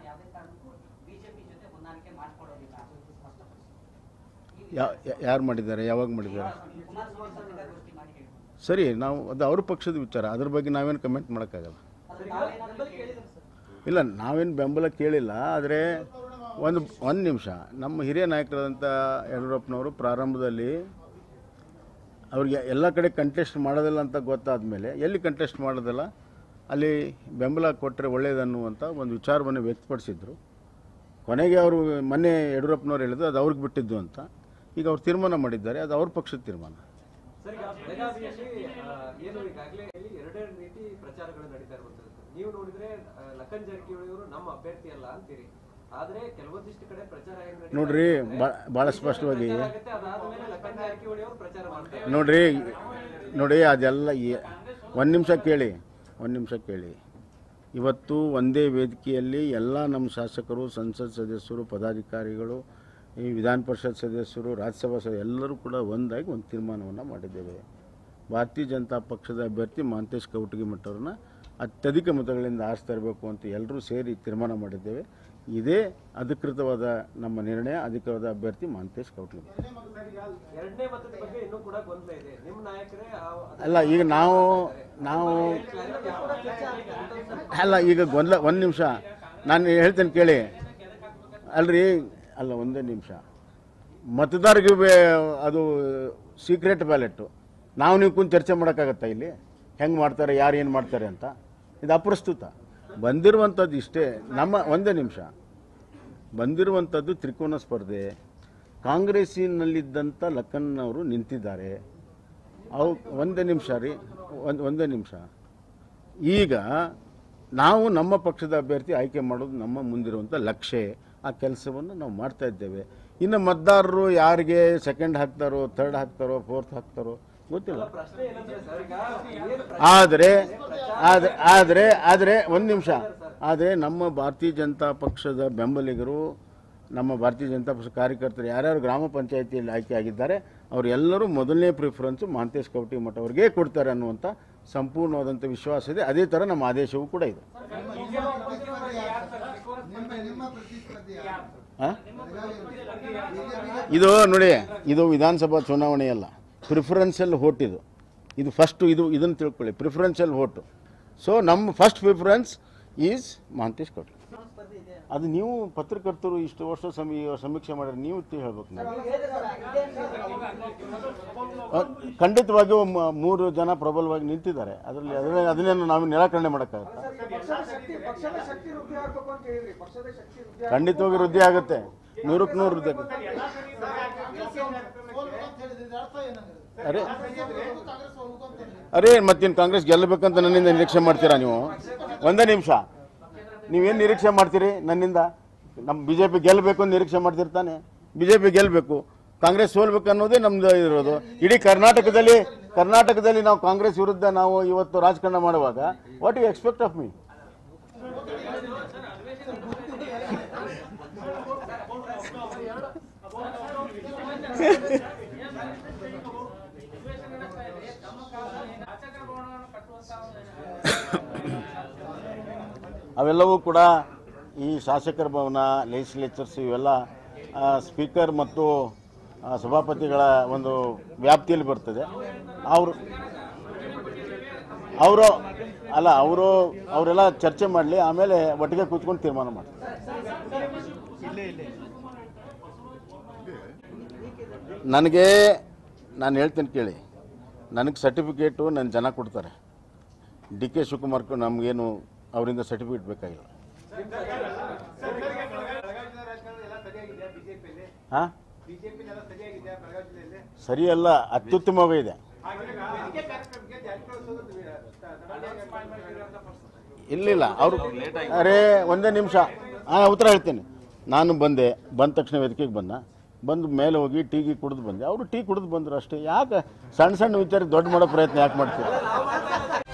ಯಾವುದೇ ಕಾರಣಕ್ಕೂ ಬಿಜೆಪಿ ಜೊತೆ ಹೊಂದಾಣಿಕೆ ಮಾಡ್ಕೊಳ್ಳೋದಿಲ್ಲ ಅಂತ ಸ್ಪಷ್ಟಪಡಿಸಿದ್ರು ಯಾ ಯಾರು ಮಾಡಿದ್ದಾರೆ ಯಾವಾಗ ಮಾಡಿದ್ದಾರೆ ಕುಮಾರಸ್ವಾಮಿ ಪತ್ರಿಕಾಗೋಷ್ಠಿ ಮಾಡಿ ಹೇಳಿದ್ರು ಸರಿ ನಾವು ಅದು ಅವ್ರ ಪಕ್ಷದ ವಿಚಾರ ಅದ್ರ ಬಗ್ಗೆ ನಾವೇನು ಕಮೆಂಟ್ ಮಾಡೋಕ್ಕಾಗಲ್ಲ ಅದು ತಾವೇನಾದ್ರೂ ಕೇಳಿದ್ರೆ ಇಲ್ಲ ನಾವೇನು ಬೆಂಬಲ ಕೇಳಿಲ್ಲ ಆದರೆ ಒಂದು ಒಂದು ನಿಮಿಷ ನಮ್ಮ ಹಿರಿಯ ನಾಯಕರಾದಂಥ ಯಡಿಯೂರಪ್ಪನವರು ಪ್ರಾರಂಭದಲ್ಲಿ ಅವ್ರಿಗೆ ಎಲ್ಲ ಕಡೆ ಕಂಟೆಸ್ಟ್ ಮಾಡೋದಿಲ್ಲ ಅಂತ ಗೊತ್ತಾದ ಮೇಲೆ ಎಲ್ಲಿ ಕಂಟೆಸ್ಟ್ ಮಾಡೋದಿಲ್ಲ ಅಲ್ಲಿ ಬೆಂಬಲ ಕೊಟ್ಟರೆ ಒಳ್ಳೆಯದನ್ನುವಂಥ ಒಂದು ವಿಚಾರವನ್ನು ವ್ಯಕ್ತಪಡಿಸಿದ್ರು ಕೊನೆಗೆ ಅವರು ಮೊನ್ನೆ ಯಡಿಯೂರಪ್ಪನವ್ರು ಹೇಳಿದ್ರು ಅದು ಅವ್ರಿಗೆ ಬಿಟ್ಟಿದ್ದು ಅಂತ ಈಗ ಅವ್ರು ತೀರ್ಮಾನ ಮಾಡಿದ್ದಾರೆ ಅದು ಅವ್ರ ಪಕ್ಷದ ತೀರ್ಮಾನ ಸರ್ ಈಗ ಬೆಳಗಾವಿಯಲ್ಲಿ ಆ, ಏನು ಈಗಾಗಲೇ ಇಲ್ಲಿ ಎರಡೆರಡು ರೀತಿ ಪ್ರಚಾರಗಳು ನಡೀತಾ ಇರುವಂತದ್ದು ನೀವು ನೋಡಿದ್ರೆ ಆ, ಲಖನ್ ಜಾರಕಿಹೊಳಿ ಅವರು ನಮ್ಮ ಅಭ್ಯರ್ಥಿ ಅಲ್ಲ ಅಂತೀರಿ ಆದ್ರೆ ಕೆಲವೊಂದಿಷ್ಟು ಕಡೆ ಪ್ರಚಾರ ಹೆಂಗ್ ನಡೀತಾ ನೋಡ್ರಿ ಇದೆ ಬಾ- ಭಾಳ ಸ್ಪಷ್ಟವಾಗಿ ಪ್ರಚಾರ ಆಗುತ್ತೆ, ಅದಾದ್ಮೇಲೆ ಲಖನ್ ಜಾರಕಿಹೊಳಿ ಅವರು ಪ್ರಚಾರ ಮಾಡ್ತಾರೆ ನೋಡ್ರಿ ನೋಡಿ ಅದೆಲ್ಲ ಒಂದು ನಿಮಿಷ ಕೇಳಿ ಒಂದು ನಿಮಿಷ ಕೇಳಿ ಇವತ್ತು ಒಂದೇ ವೇದಿಕೆಯಲ್ಲಿ ಎಲ್ಲ ನಮ್ಮ ಶಾಸಕರು ಸಂಸತ್ ಸದಸ್ಯರು ಪದಾಧಿಕಾರಿಗಳು ಈ ವಿಧಾನ ಪರಿಷತ್ ಸದಸ್ಯರು ರಾಜ್ಯಸಭಾ ಸದಸ್ಯರು ಎಲ್ಲರೂ ಕೂಡ ಒಂದಾಗಿ ಒಂದು ತೀರ್ಮಾನವನ್ನು ಮಾಡಿದ್ದೇವೆ ಭಾರತೀಯ ಜನತಾ ಪಕ್ಷದ ಅಭ್ಯರ್ಥಿ ಮಹಾಂತೇಶ್ ಕವಟಗಿಮಠ ಅವ್ರನ್ನ ಅತ್ಯಧಿಕ ಮತಗಳಿಂದ ಆರಿಸ್ತಾ ಇರಬೇಕು ಅಂತ ಎಲ್ಲರೂ ಸೇರಿ ತೀರ್ಮಾನ ಮಾಡಿದ್ದೇವೆ ಇದೇ ಅಧಿಕೃತವಾದ ನಮ್ಮ ನಿರ್ಣಯ ಅಧಿಕೃತ ಅಭ್ಯರ್ಥಿ ಮಹಾಂತೇಶ್ ಕವಟಗಿಮಠ ಎರಡನೇ ಮತದ ಬಗ್ಗೆ ಇನ್ನೂ ಕೂಡ ಗೊಂದಲ ಇದೆ ನಿಮ್ಮ ನಾಯಕರೇ ಆ- ಅದನ್ನ ಅಲ್ಲ ಈಗ ನಾವು ನಾವು ಅಲ್ಲ ಈಗ ಗೊಂದಲ ಒಂದು ನಿಮಿಷ ನಾನು ಹೇಳ್ತೇನೆ ಕೇಳಿ ಅಲ್ರಿ ಅಲ್ಲ ಒಂದೇ ನಿಮಿಷ ಮತದಾರರಿಗೆ ಬೇ- ಅದು ಸೀಕ್ರೆಟ್ ಬ್ಯಾಲೆಟ್ಟು ನಾವು ನೀವು ಕುಂತು ಚರ್ಚೆ ಮಾಡೋಕ್ಕಾಗತ್ತಾ ಇಲ್ಲಿ ಹೆಂಗೆ ಮಾಡ್ತಾರೆ ಯಾರು ಏನು ಮಾಡ್ತಾರೆ ಅಂತ ಇದು ಅಪ್ರಸ್ತುತ ಬಂದಿರುವಂಥದ್ದು ಇಷ್ಟೇ ನಮ್ಮ ಒಂದೇ ನಿಮಿಷ ಬಂದಿರುವಂಥದ್ದು ತ್ರಿಕೋನ ಸ್ಪರ್ಧೆ ಕಾಂಗ್ರೆಸ್ಸಿನಲ್ಲಿದ್ದಂಥ ಲಖನ್ ಅವರು ನಿಂತಿದ್ದಾರೆ ಅವು ಒಂದೇ ನಿಮಿಷ ರೀ ಒಂದು ಒಂದೇ ನಿಮಿಷ ಈಗ ನಾವು ನಮ್ಮ ಪಕ್ಷದ ಅಭ್ಯರ್ಥಿ ಆಯ್ಕೆ ಮಾಡೋದು ನಮ್ಮ ಮುಂದಿರುವಂಥ ಲಕ್ಷ್ಯ ಆ ಕೆಲಸವನ್ನು ನಾವು ಮಾಡ್ತಾ ಇದ್ದೇವೆ ಇನ್ನು ಮತದಾರರು ಯಾರಿಗೆ ಸೆಕೆಂಡ್ ಹಾಕ್ತಾರೋ ಥರ್ಡ್ ಹಾಕ್ತಾರೋ ಫೋರ್ತ್ ಹಾಕ್ತಾರೋ ಗೊತ್ತಿಲ್ಲ ಪ್ರಶ್ನೆ ಏನಂದ್ರೆ ಸರ್ ಈಗ ಏನು ಆದರೆ ಆದರೆ ಆದರೆ ಆದರೆ ಒಂದು ನಿಮಿಷ ಆದರೆ ನಮ್ಮ ಭಾರತೀಯ ಜನತಾ ಪಕ್ಷದ ಬೆಂಬಲಿಗರು ನಮ್ಮ ಭಾರತೀಯ ಜನತಾ ಪಕ್ಷ ಕಾರ್ಯಕರ್ತರು ಯಾರ್ಯಾರು ಗ್ರಾಮ ಪಂಚಾಯತಿಯಲ್ಲಿ ಆಯ್ಕೆ ಆಗಿದ್ದಾರೆ ಅವರೆಲ್ಲರೂ ಮೊದಲನೇ ಪ್ರಿಫರೆನ್ಸು ಮಹಾಂತೇಶ್ ಕವಟಿ ಮಠ ಅವ್ರಿಗೆ ಕೊಡ್ತಾರೆ ಅನ್ನುವಂಥ ಸಂಪೂರ್ಣವಾದಂಥ ವಿಶ್ವಾಸ ಇದೆ ಅದೇ ಥರ ನಮ್ಮ ಆದೇಶವೂ ಕೂಡ ಇದೆ ಆ? ಇದು ನೋಡಿ ಇದು ವಿಧಾನಸಭಾ ಚುನಾವಣೆ ಅಲ್ಲ ಪ್ರಿಫರೆನ್ಷಿಯಲ್ ವೋಟ್ ಇದು ಇದು ಫಸ್ಟು ಇದು ಇದನ್ನು ತಿಳ್ಕೊಳ್ಳಿ ಪ್ರಿಫರೆನ್ಷಿಯಲ್ ವೋಟು ಸೊ ನಮ್ಮ first preference is Mahantesh Kauti ಅದು ನೀವು ಪತ್ರಕರ್ತರು ಇಷ್ಟು ವರ್ಷ ಸಮಿ ಸಮೀಕ್ಷೆ ಮಾಡಿದ್ರೆ ನೀವು ತಿ- ಹೇಳ್ಬೇಕು ನಾವು ಖಂಡಿತವಾಗಿಯೂ ಮ- ಮೂರು ಜನ ಪ್ರಬಲವಾಗಿ ನಿಂತಿದ್ದಾರೆ ಅದರಲ್ಲಿ ಅದನ್ನೇ ಅದನ್ನೇನು ನಾವು ನಿರಾಕರಣೆ ಮಾಡೋಕ್ಕಾಗತ್ತಾ ಖಂಡಿತವಾಗಿ ವೃದ್ಧಿ ಆಗುತ್ತೆ ನೂರಕ್ಕೆ ನೂರು ವೃದ್ಧಿ ಆಗುತ್ತೆ ಅರೆ ಅರೇ ಮತ್ತೇನು ಕಾಂಗ್ರೆಸ್ ಗೆಲ್ಲಬೇಕಂತ ನನ್ನಿಂದ ನಿರೀಕ್ಷೆ ಮಾಡ್ತೀರಾ ನೀವು ಒಂದೇ ನಿಮಿಷ ನೀವೇನು ನಿರೀಕ್ಷೆ ಮಾಡ್ತೀರಿ ನನ್ನಿಂದ ನಮ್ಮ ಬಿ ಜೆ ಪಿ ಗೆಲ್ಲಬೇಕು ಅಂತ ನಿರೀಕ್ಷೆ ಮಾಡ್ತಿರ್ತಾನೆ ಬಿ ಜೆ ಪಿ ಗೆಲ್ಲಬೇಕು ಕಾಂಗ್ರೆಸ್ ಸೋಲ್ಬೇಕು ಅನ್ನೋದೇ ನಮ್ದು ಇರೋದು ಇಡೀ ಕರ್ನಾಟಕದಲ್ಲಿ ಕರ್ನಾಟಕದಲ್ಲಿ ನಾವು ಕಾಂಗ್ರೆಸ್ ವಿರುದ್ಧ ನಾವು ಇವತ್ತು ರಾಜಕಾರಣ ಮಾಡುವಾಗ what you expect of me ಅವೆಲ್ಲವೂ ಕೂಡ ಈ ಶಾಸಕರ ಭವನ ಲೆಜಿಸ್ಲೇಚರ್ಸ್ ಇವೆಲ್ಲ ಆ, ಸ್ಪೀಕರ್ ಮತ್ತು ಆ, ಸಭಾಪತಿಗಳ ಒಂದು ವ್ಯಾಪ್ತಿಯಲ್ಲಿ ಬರ್ತದೆ ಅವರು ಅವರು ಅಲ್ಲ ಅವರು ಅವರೆಲ್ಲ ಚರ್ಚೆ ಮಾಡಲಿ ಆಮೇಲೆ ಒಟ್ಟಿಗೆ ಕೂತ್ಕೊಂಡು ತೀರ್ಮಾನ ಮಾಡ್ತಾರೆ ನನಗೆ ನಾನು ಹೇಳ್ತೇನೆ ಕೇಳಿ ನನಗೆ ಸರ್ಟಿಫಿಕೇಟು ನನ್ನ ಜನ ಕೊಡ್ತಾರೆ ಡಿ ಕೆ ಶಿವಕುಮಾರ್ ನಮಗೇನು ಅವರಿಂದ ಸರ್ಟಿಫಿಕೇಟ್ ಬೇಕಾಗಿಲ್ಲ ಹಾಂ ಸರಿಯಲ್ಲ ಅತ್ಯುತ್ತಮವಾಗಿದೆ ಇಲ್ಲಿಲ್ಲ ಅವರು ಅರೇ ಒಂದೇ ನಿಮಿಷ ಹಾಂ ಉತ್ತರ ಹೇಳ್ತೀನಿ ನಾನು ಬಂದೆ ಬಂದ ತಕ್ಷಣ ವೇದಿಕೆಗೆ ಬಂದ ಬಂದು ಮೇಲೆ ಹೋಗಿ ಟೀಗಿ ಕುಡಿದು ಬಂದೆ ಅವರು ಟೀ ಕುಡಿದು ಬಂದರು ಅಷ್ಟೇ ಯಾಕೆ ಸಣ್ಣ ಸಣ್ಣ ವಿಚಾರ ದೊಡ್ಡ ಮಾಡೋ ಪ್ರಯತ್ನ ಯಾಕೆ ಮಾಡ್ತೀರಿ